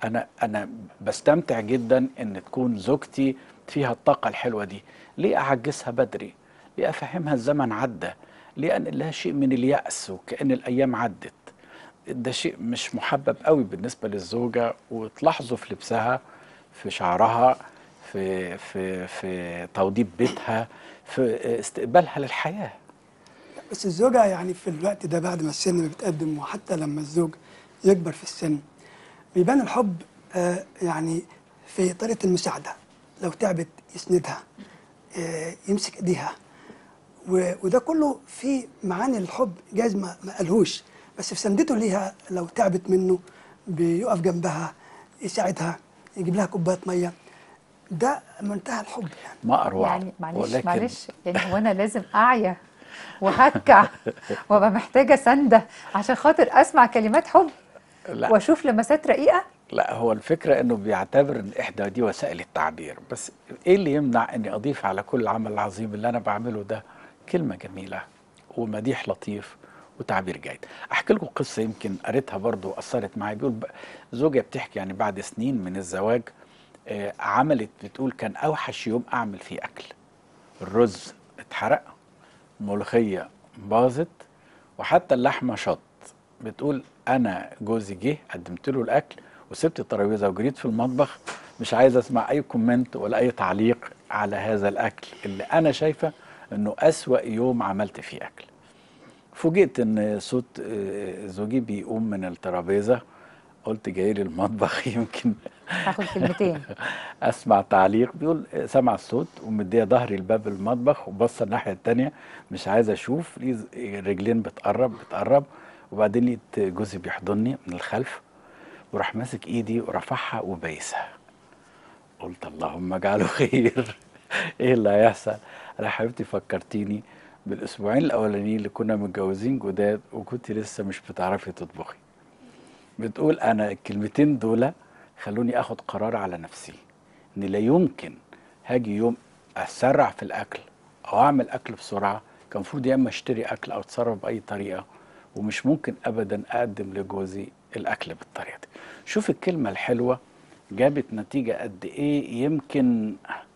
انا انا بستمتع جدا ان تكون زوجتي فيها الطاقه الحلوه دي ليه اعجزها بدري ليه افهمها الزمن عدى ليه انقل لها شيء من الياس وكان الايام عدت ده شيء مش محبب قوي بالنسبه للزوجه وتلاحظوا في لبسها في شعرها في في في توضيب بيتها في استقبالها للحياه بس الزوجة يعني في الوقت ده بعد ما السن بيتقدم وحتى لما الزوج يكبر في السن بيبان الحب آه، يعني في طريقة المساعدة لو تعبت يسندها آه، يمسك ايديها و- وده كله في معاني الحب جايز ما ما قالهوش بس في سندته ليها لو تعبت منه بيقف جنبها يساعدها يجيب لها كوبايه ميه ده منتهى الحب يعني ما اروع يعني معلش ولكن معلش يعني هو انا لازم اعيا وهكع وابقى محتاجه سنده عشان خاطر اسمع كلمات حب لا واشوف لمسات رقيقه لا هو الفكرة انه بيعتبر ان احدى دي وسائل التعبير بس ايه اللي يمنع اني اضيف على كل العمل العظيم اللي انا بعمله ده كلمة جميلة ومديح لطيف وتعبير جيد احكي لكم قصة يمكن قريتها برضو واثرت معايا بيقول ب- زوجة بتحكي يعني بعد سنين من الزواج آه، عملت بتقول كان اوحش يوم اعمل فيه اكل الرز اتحرق ملوخية باظت وحتى اللحمة شط بتقول انا جوزي جه قدمت له الاكل وسبت الترابيزه وجريت في المطبخ مش عايز اسمع اي كومنت ولا اي تعليق على هذا الاكل اللي انا شايفه انه اسوا يوم عملت فيه اكل فوجئت ان صوت آه، زوجي بيقوم من الترابيزه قلت جاي لي المطبخ يمكن هاخد كلمتين اسمع تعليق بيقول سمع الصوت ومديه ظهري لباب المطبخ وبص الناحيه التانية مش عايز اشوف ليه ز- رجلين بتقرب بتقرب وبعدين لقيت جوزي بيحضني من الخلف وراح ماسك ايدي ورفعها وبايسها قلت اللهم اجعله خير ايه اللي هيحصل انا حبيبتي فكرتيني بالاسبوعين الاولانيين اللي كنا متجوزين جداد وكنت لسه مش بتعرفي تطبخي بتقول انا الكلمتين دول خلوني اخد قرار على نفسي ان لا يمكن هاجي يوم اسرع في الاكل او اعمل اكل بسرعه كان المفروض يا اما اشتري اكل او اتصرف باي طريقه ومش ممكن ابدا اقدم لجوزي الاكل بالطريقه دي شوف الكلمه الحلوه جابت نتيجه قد ايه يمكن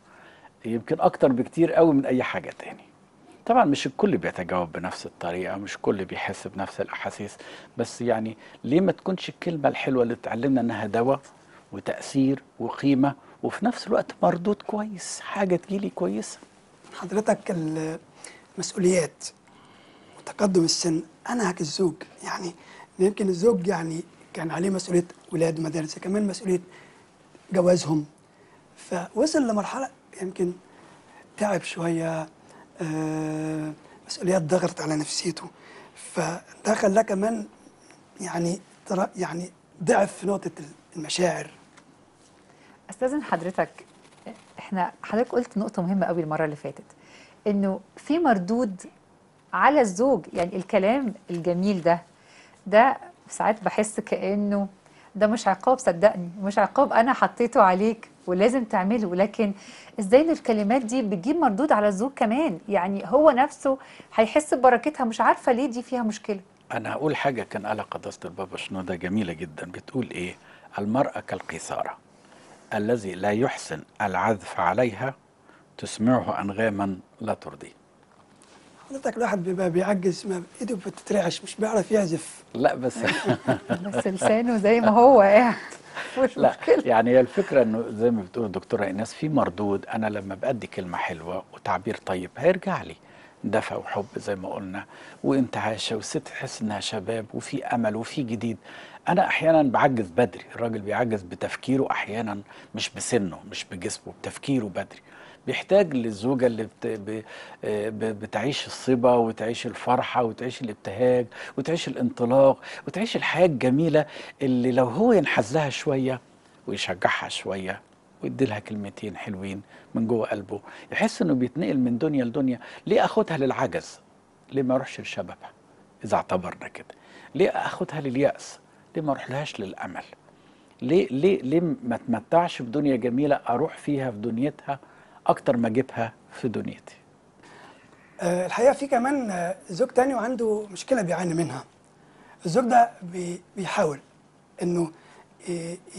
يمكن اكتر بكتير قوي من اي حاجه تاني طبعا مش الكل بيتجاوب بنفس الطريقه مش الكل بيحس بنفس الاحاسيس بس يعني ليه ما تكونش الكلمه الحلوه اللي اتعلمنا انها دواء وتاثير وقيمه وفي نفس الوقت مردود كويس حاجه تجيلي كويسه حضرتك المسؤوليات وتقدم السن انهك الزوج يعني يمكن الزوج يعني كان عليه مسؤوليه ولاد مدارس كمان مسؤوليه جوازهم فوصل لمرحله يمكن تعب شويه آه، مسؤوليات ضغطت على نفسيته فده خلاه كمان يعني ترى يعني ضعف في نقطه المشاعر استاذن حضرتك احنا حضرتك قلت نقطه مهمه قوي المره اللي فاتت انه في مردود على الزوج يعني الكلام الجميل ده ده ساعات بحس كانه ده مش عقاب صدقني مش عقاب انا حطيته عليك ولازم تعمله لكن ازاي ان الكلمات دي بتجيب مردود على الزوج كمان يعني هو نفسه هيحس ببركتها مش عارفه ليه دي فيها مشكله انا هقول حاجه كان قالها قداسه البابا شنوده جميله جدا بتقول ايه المراه كالقيثاره الذي لا يحسن العزف عليها تسمعه انغاما لا ترضيه حضرتك الواحد بيبقى بيعجز ما ايده بتترعش مش بيعرف يعزف لا بس بس لسانه زي ما هو قاعد مش لا مشكله يعني هي الفكره انه زي ما بتقول الدكتوره ايناس في مردود انا لما بادي كلمه حلوه وتعبير طيب هيرجع لي دفى وحب زي ما قلنا وانتعاشه والست تحس انها شباب وفي امل وفي جديد انا احيانا بعجز بدري الراجل بيعجز بتفكيره احيانا مش بسنه مش بجسمه بتفكيره بدري بيحتاج للزوجة اللي بت... ب... ب... بتعيش الصبا وتعيش الفرحة وتعيش الابتهاج وتعيش الانطلاق وتعيش الحياة الجميلة اللي لو هو ينحز لها شوية ويشجعها شوية ويدي لها كلمتين حلوين من جوه قلبه يحس انه بيتنقل من دنيا لدنيا ليه اخدها للعجز ليه ما اروحش لشبابها اذا اعتبرنا كده ليه اخدها لليأس ليه ما اروحلهاش للامل ليه ليه ليه ما اتمتعش بدنيا جميله اروح فيها في دنيتها اكتر ما اجيبها في دنيتي آه، الحقيقه في كمان آه، زوج تاني وعنده مشكله بيعاني منها الزوج ده بي- بيحاول انه ي-